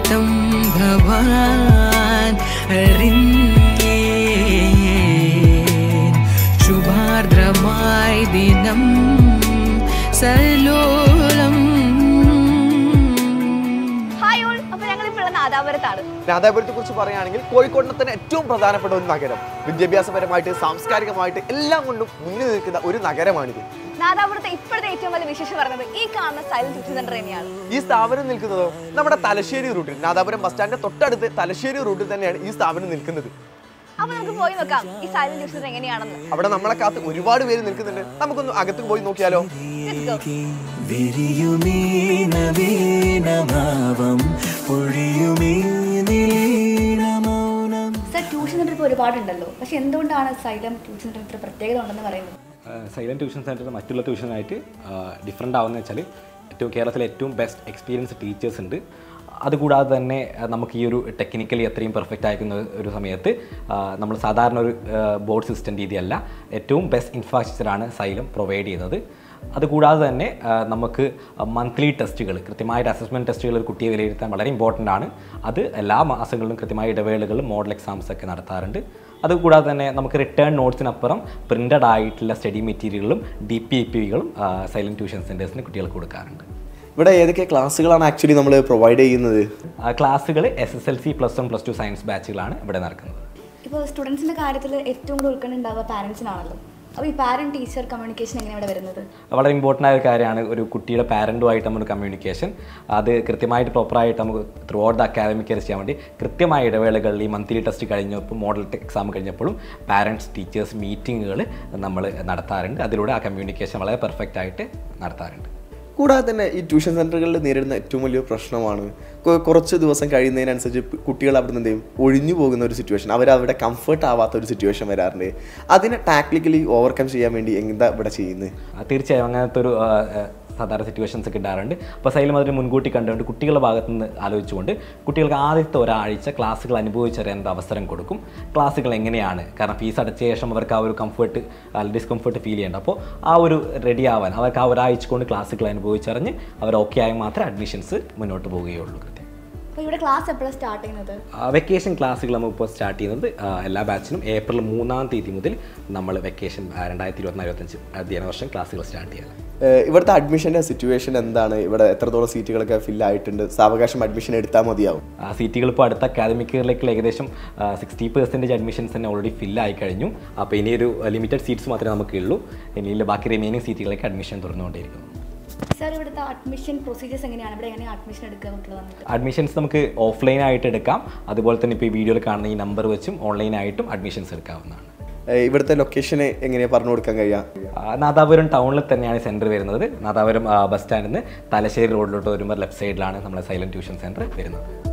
ഹിതം ഭവാൻ അറിഞ്ഞേ ശുഭാർദ്രമായി ദിനം സലോലം ഹായ് ഓൾ അപ്പൊ ഞങ്ങൾ ഇപ്പോൾ നാദാപുരത്താണ് രാധാപുരത്തെ കുറിച്ച് പറയുകയാണെങ്കിൽ കോഴിക്കോടിനെ തന്നെ ഏറ്റവും പ്രധാനപ്പെട്ട ഒരു നഗരം വിദ്യാഭ്യാസപരമായിട്ട് സാംസ്കാരികമായിട്ട് എല്ലാം കൊണ്ടും മുന്നിൽ നിൽക്കുന്ന ഒരു നഗരമാണിത് നാദാപുരത്തെ ഇപ്പോഴത്തെ ഏറ്റവും വലിയ വിശേഷം പറയുന്നത് ഈ കാണുന്ന സൈലന്റ് ട്യൂഷൻ സെന്റർ തന്നെയാണ് ഈ സ്ഥാപനം നിൽക്കുന്നതോ നമ്മുടെ തലശ്ശേരി റൂട്ടിൽ നാദാപുരം ബസ് സ്റ്റാൻഡിന്റെ തൊട്ടടുത്ത് തലശ്ശേരി റൂട്ടിൽ തന്നെയാണ് ഈ സ്ഥാപനം നിൽക്കുന്നത് അപ്പൊ നമുക്ക് പോയി നോക്കാം ഈ സൈലന്റ് ട്യൂഷൻ സെന്റർ എങ്ങനെയാണെന്ന് അവിടെ നമ്മളെ കാത്ത് ഒരുപാട് പേര് നിൽക്കുന്നുണ്ട് നമുക്കൊന്ന് അകത്ത് പോയി നോക്കിയാലോ Let's go. വിരിയുമീ നവീനഭാവം പൊഴിയുമീ നീലമൗനം സർ ട്യൂഷൻ സെന്റർ ഇപ്പോൾ ഒരുപാടുണ്ടല്ലോ പക്ഷെ എന്തുകൊണ്ടാണ് സൈലം ട്യൂഷൻ സെന്റർ ഇത്ര പ്രത്യേകത ഉണ്ടെന്ന് പറയുന്നത് സൈലൻറ്റ് ട്യൂഷൻ സെൻറ്റർ മറ്റുള്ള ട്യൂഷനായിട്ട് ഡിഫറെൻ്റ് ആവുന്നത് വെച്ചാൽ ഏറ്റവും കേരളത്തിലെ ഏറ്റവും ബെസ്റ്റ് എക്സ്പീരിയൻസ് ടീച്ചേഴ്സ് ഉണ്ട് അതുകൂടാതെ തന്നെ ആ, നമുക്ക് ഈ ഒരു ടെക്നിക്കലി അത്രയും പെർഫെക്റ്റ് ആയിരിക്കുന്ന ഒരു സമയത്ത് ആ, നമ്മൾ സാധാരണ ഒരു ബോർഡ് സിസ്റ്റം രീതിയല്ല ഏറ്റവും ബെസ്റ്റ് ഇൻഫ്രാസ്ട്രക്ചറാണ് സൈലം പ്രൊവൈഡ് ചെയ്യുന്നത് അതുകൂടാതെ തന്നെ ആ, നമുക്ക് മന്ത്ലി ടെസ്റ്റുകൾ കൃത്യമായിട്ട് അസസ്മെൻറ്റ് ടെസ്റ്റുകൾ ഒരു കുട്ടിയെ വിലയിരുത്താൻ വളരെ ഇമ്പോർട്ടൻ്റ് ആണ് അത് എല്ലാ മാസങ്ങളിലും കൃത്യമായ ഇടവേളകളിലും മോഡൽ എക്സാംസ് ഒക്കെ നടത്താറുണ്ട് അതുകൂടാതെ തന്നെ നമുക്ക് റിട്ടേൺ നോട്ട്സിനപ്പുറം പ്രിൻ്റഡ് ആയിട്ടുള്ള സ്റ്റഡി മെറ്റീരിയലുകളും ഡി പി ഇ പികളും സൈലൻറ്റ് ട്യൂഷൻ സെൻറ്റേഴ്സിന് കുട്ടികൾക്ക് കൊടുക്കാറുണ്ട് ഇവിടെ ഏതൊക്കെ ക്ലാസ്സുകളാണ് ആക്ച്വലി നമ്മൾ പ്രൊവൈഡ് ചെയ്യുന്നത് ക്ലാസ്സുകൾ S S L C plus one plus two science ബാച്ചുകളാണ് ഇവിടെ നടക്കുന്നത് ഇപ്പോൾ സ്റ്റുഡൻസിൻ്റെ കാര്യത്തിൽ ഏറ്റവും കൂടുതൽ ഉൾക്കണ്ട ഉണ്ടാവുക പാരൻസിനാണല്ലോ അപ്പോൾ ഈ പാരൻറ്റ് ടീച്ചർ കമ്മ്യൂണിക്കേഷൻ എങ്ങനെയാണ് ഇവിടെ വരുന്നത് വളരെ ഇമ്പോർട്ടൻ്റ് ആയ ഒരു കാര്യമാണ് ഒരു കുട്ടിയുടെ പാരൻറ്റുമായിട്ട് നമ്മൾ കമ്മ്യൂണിക്കേഷൻ അത് കൃത്യമായിട്ട് പ്രോപ്പറായിട്ട് നമുക്ക് throughout the academic year ചെയ്യാൻ വേണ്ടി കൃത്യമായ ഇടവേളകളിൽ ഈ മന്ത്ലി ടെസ്റ്റ് കഴിഞ്ഞപ്പോൾ മോഡൽ എക്സാം കഴിഞ്ഞപ്പോഴും പാരൻസ് ടീച്ചേഴ്സ് മീറ്റിങ്ങുകൾ നമ്മൾ നടത്താറുണ്ട് അതിലൂടെ ആ കമ്മ്യൂണിക്കേഷൻ വളരെ പെർഫെക്റ്റ് ആയിട്ട് നടത്താറുണ്ട് കൂടാതെ തന്നെ ഈ ട്യൂഷൻ സെൻ്ററുകളിൽ നേരിടുന്ന ഏറ്റവും വലിയ പ്രശ്നമാണ് കൊ- കുറച്ച് ദിവസം കഴിയുന്നതിനനുസരിച്ച് പ് കുട്ടികൾ അവിടെ നിന്ന് എന്ത് ചെയ്യും ഒഴിഞ്ഞു പോകുന്ന ഒരു സിറ്റുവേഷൻ അവർ അവിടെ കംഫർട്ട് ആവാത്ത ഒരു സിറ്റുവേഷൻ വരാറുണ്ട് അതിനെ ടാക്ടിക്കലി ഓവർകം ചെയ്യാൻ വേണ്ടി എന്താ ഇവിടെ ചെയ്യുന്നത് ആ, തീർച്ചയായും അങ്ങനത്തെ ഒരു ആ, ആ, സാധാരണ സിറ്റുവേഷൻസ് ഒക്കെ ഉണ്ടാകാറുണ്ട് അപ്പോൾ സൈലം അതിന് മുൻകൂട്ടി കണ്ടുകൊണ്ട് കുട്ടികളുടെ ഭാഗത്തു നിന്ന് ആലോചിച്ചുകൊണ്ട് കുട്ടികൾക്ക് ആദ്യത്തെ ഒരാഴ്ച ക്ലാസ്സുകൾ അനുഭവിച്ചറിയാൻ ഒരു അവസരം കൊടുക്കും ക്ലാസ്സുകൾ എങ്ങനെയാണ് കാരണം ഫീസ് അടച്ച ശേഷം അവർക്ക് ആ ഒരു കംഫർട്ട് ഡിസ്കംഫർട്ട് ഫീൽ ചെയ്യേണ്ട അപ്പോൾ ആ ഒരു റെഡി ആവാൻ അവർക്ക് ആ ഒരാഴ്ച കൊണ്ട് ക്ലാസ്സുകൾ അനുഭവിച്ചറിഞ്ഞ് അവർ ഓക്കെ ആയി മാത്രമേ അഡ്മിഷൻസ് മുന്നോട്ട് പോവുകയുള്ളൂ കൃത്യം അപ്പോൾ ഇവിടെ ക്ലാസ് എപ്പോഴാണ് സ്റ്റാർട്ട് ചെയ്യുന്നത് വെക്കേഷൻ ക്ലാസ്സുകൾ നമ്മൾ ഇപ്പോൾ സ്റ്റാർട്ട് ചെയ്യുന്നത് ആ, എല്ലാ ബാച്ചിനും ഏപ്രിൽ മൂന്നാം തീയതി മുതൽ നമ്മൾ വെക്കേഷൻ രണ്ടായിരത്തി ഇരുപത്തിനാല് ഇരുപത്തഞ്ച് അധ്യയന വർഷം ക്ലാസ്സുകൾ സ്റ്റാർട്ട് ചെയ്യാം ഏഹ് ഇവിടുത്തെ അഡ്മിഷൻ്റെ സിറ്റുവേഷൻ എന്താണ് ഇവിടെ എത്രത്തോളം സീറ്റുകളൊക്കെ ഫിൽ ആയിട്ടുണ്ട് സാവകാശം അഡ്മിഷൻ എടുത്താൽ മതിയാവും ആ, സീറ്റുകൾ ഇപ്പോൾ അടുത്ത അക്കാദമിക് ഇയറിലേക്ക് ഏകദേശം സിക്സ്റ്റി പെർസെൻറ്റേജ് അഡ്മിഷൻസ് തന്നെ ഓൾറെഡി ഫില്ലായി കഴിഞ്ഞു അപ്പോൾ ഇനി ഒരു ലിമിറ്റഡ് സീറ്റ്സ് മാത്രമേ നമുക്കുള്ളൂ ഇനിയുള്ള ബാക്കി റിമൈനിങ് സീറ്റുകളിലേക്ക് അഡ്മിഷൻ തുറന്നുകൊണ്ടിരിക്കുന്നു സർ ഇവിടുത്തെ അഡ്മിഷൻ പ്രൊസീജിയേഴ്സ് എങ്ങനെയാണ് ഇവിടെ എങ്ങനെയാണ് അഡ്മിഷൻ എടുക്കുക കുട്ടികൾ വന്നിട്ട് അഡ്മിഷൻസ് നമുക്ക് ഓഫ്ലൈൻ ആയിട്ട് എടുക്കാം അതുപോലെ തന്നെ ഇപ്പോൾ ഈ വീഡിയോയിൽ കാണുന്ന ഈ നമ്പർ വെച്ചും ഓൺലൈനായിട്ടും അഡ്മിഷൻസ് എടുക്കാവുന്നതാണ് ഏഹ് ഇവിടുത്തെ ലൊക്കേഷനെ എങ്ങനെയാണ് പറഞ്ഞു കൊടുക്കാൻ കഴിയാം ആ, നാദാപുരം ടൗണിൽ തന്നെയാണ് സെൻറ്റർ വരുന്നത് നാദാപുരം ബസ് സ്റ്റാൻഡിൽ നിന്ന് തലശ്ശേരി റോഡിലോട്ട് വരുമ്പോൾ ലെഫ്റ്റ് സൈഡിലാണ് നമ്മുടെ സൈലൻറ്റ് ട്യൂഷൻ സെൻറ്റർ വരുന്നത്